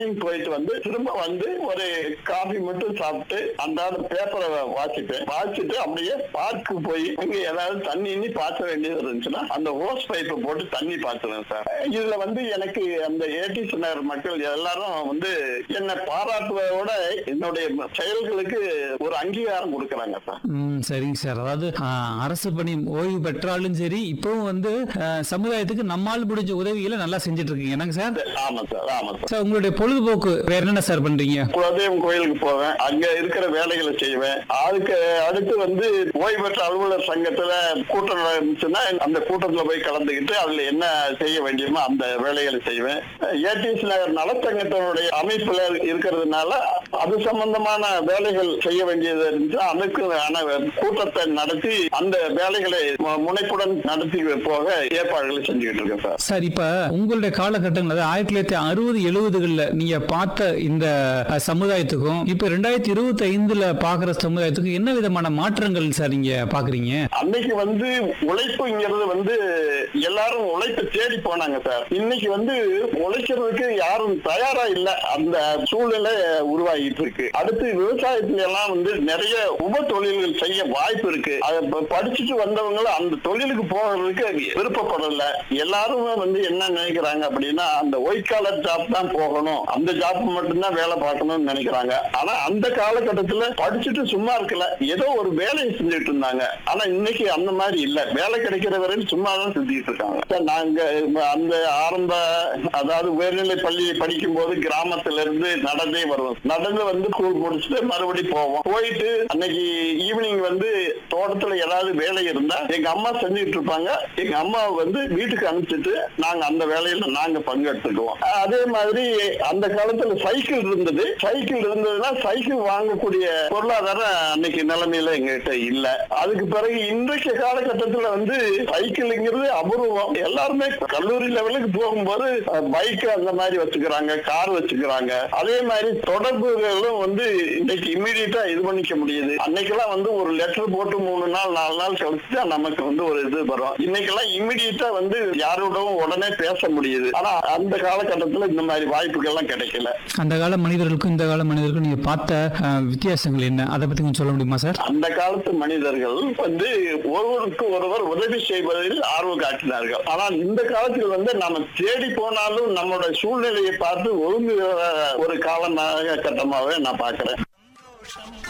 போயிட்டு வந்து திரும்ப வந்து ஒரு காபி மட்டும் சாப்பிட்டு அன்றாட பேப்பரை வாசிப்பேன் வாசிட்டு அப்படியே பார்க்கு போய் இங்க ஏதாவது தண்ணி இன்னி பாய்ச்ச வேண்டியது இருந்துச்சுன்னா அந்த ஹோஸ் பைப்பை போட்டு தண்ணி பாய்ச்சுவேன் சார் இதுல வந்து எனக்கு அந்த ஏடிசி நகர் மக்கள் எல்லாரும் வந்து என்னை பாராட்டுவதோட என்னுடைய செயல்களுக்கு ஒரு அங்கீகாரம் கொடுக்கறாங்க சார் ம் சரிங்க சார் அதாவது ஆ, அரசு பணி ஓய்வு பெற்றாலும் சரி இப்பவும் வந்து ஆ, சமுதாயத்துக்கு நம்மால் முடிஞ்ச உதவிகளை நல்லா செஞ்சுட்டு இருக்கீங்க என்னங்க சார் ஆமா சார் ஆமா சார் சார் உங்களுடைய பொழுதுபோக்கு வேற என்னென்ன சார் பண்றீங்க குலதெய்வம் கோயிலுக்கு போவேன் அங்க இருக்கிற வேலைகளை செய்வேன் அதுக்கு அடுத்து வந்து ஓய்வு பெற்ற அலுவலர் சங்கத்துல கூட்டம் இருந்துச்சுன்னா அந்த கூட்டத்துல போய் கலந்துக்கிட்டு அதுல என்ன செய்ய வேண்டியமோ அந்த வேலைகளை செய்வேன் ஏடிஎஸ் நகர் நலச்சங்கத்தினுடைய அமைப்புல இருக்கிறதுனால அது சம்பந்தமான வேலைகள் செய்ய வேண்டியது இருந்துச்சு அதுக்கு ஆன கூட்டத்தை நடத்தி அந்த வேலைகளை மு- முனைப்புடன் நடத்தி போக ஏற்பாடுகளை செஞ்சுக்கிட்டு இருக்கேன் சார் சார் இப்ப உங்களுடைய காலகட்டங்கள் அதாவது ஆயிரத்தி தொள்ளாயிரத்தி அறுபது எழுபதுகள்ல நீங்க பார்த்த இந்த அஹ், சமுதாயத்துக்கும் இப்ப ரெண்டாயிரத்தி இருபத்தி ஐந்துல பாக்குற சமுதாயத்துக்கும் என்ன விதமான மாற்றங்கள் சார் நீங்க பாக்குறீங்க அன்னைக்கு வந்து உழைப்புங்கிறது வந்து எல்லாரும் உழைப்பை தேடி போனாங்க சார் இன்னைக்கு வந்து உழைக்கிறதுக்கு யாரும் தயாரா இல்ல அந்த சூழ்நிலை உருவாகிட்டு இருக்கு அடுத்து விவசாயத்துல எல்லாம் வந்து நிறைய உப தொழில்கள் செய்ய வாய்ப்பு இருக்கு அதை ப- படிச்சுட்டு வந்தவங்களும் அந்த தொழிலுக்கு போகிறதுக்கு விருப்பப்படல எல்லாருமே வந்து என்ன நினைக்கிறாங்க அப்படின்னா அந்த ஒயிட் காலர் ஜாப் தான் போகணும் அந்த ஜாப் மட்டும்தான் வேலை பார்க்கணும்னு நினைக்கிறாங்க ஆனா அந்த காலகட்டத்துல படிச்சுட்டு சும்மா இருக்கல ஏதோ ஒரு வேலையை செஞ்சுட்டு இருந்தாங்க ஆனா இன்னைக்கு அந்த மாதிரி இல்ல வேலை கிடைக்கிற வரையும் சும்மா தான் செஞ்சுட்டு இருக்காங்க சார், நாங்க அந்த ஆரம்ப அதாவது உயர்நிலை பள்ளி படிக்கும் போது கிராமத்துல இருந்து நடந்தே வருவோம் நடந்து வந்து ஸ்கூல் முடிச்சுட்டு மறுபடி போவோம் போயிட்டு அன்னைக்கு ஈவினிங் வந்து தோட்டத்துல ஏதாவது வேலை இருந்தா எங்க அம்மா செஞ்சுட்டு இருப்பாங்க எங்க அம்மா வந்து வீட்டுக்கு அனுப்பிச்சிட்டு நாங்க அந்த வேலையில நாங்க பங்கெடுத்துக்குவோம் அதே மாதிரி அந்த காலத்துல சைக்கிள் இருந்தது சைக்கிள் இருந்ததுன்னா சைக்கிள் வாங்கக்கூடிய பொருளாதாரம் அன்னைக்கு நிலைமையில எங்ககிட்ட இல்ல அதுக்கு பிறகு இன்றைக்கு காலகட்டத்துல வந்து சைக்கிள்ங்கிறது அபூர்வம் எல்லாருமே கல்லூரி லெவலுக்கு போகும்போது பைக் அந்த மாதிரி வச்சுக்கிறாங்க கார் வச்சுக்கிறாங்க அதே மாதிரி தொடர்புகளும் வந்து இன்னைக்கு இம்மிடியட்டா இது பண்ணிக்க முடியுது அன்னைக்கெல்லாம் வந்து ஒரு லெட்டர் போட்டு மூணு நாள் நாலு நாள் கழிச்சு தான் நமக்கு வந்து ஒரு இது வரும் இன்னைக்கெல்லாம் இம்மிடியட்டா வந்து யாரோடவும் உடனே பேச முடியுது ஆனா அந்த காலகட்டத்துல இந்த மாதிரி வாய்ப்புகள்லாம் கிடைக்கல அந்த கால மனிதர்களுக்கும் இந்த கால மனிதர்களுக்கும் நீங்க பார்த்த அஹ், வித்தியாசங்கள் என்ன அதை பத்தி கொஞ்சம் சொல்ல முடியுமா சார் அந்த காலத்து மனிதர்கள் வந்து ஒருவருக்கு ஒருவர் உதவி செய்வதில் ஆர்வம் காட்டினார்கள் ஆனால் இந்த காலத்தில் வந்து நம்ம தேடி போனாலும் நம்மளோட சூழ்நிலையை பார்த்து ஒழுங்கு ஒரு காலமாக கட்டமாகவே நான் பார்க்கிறேன்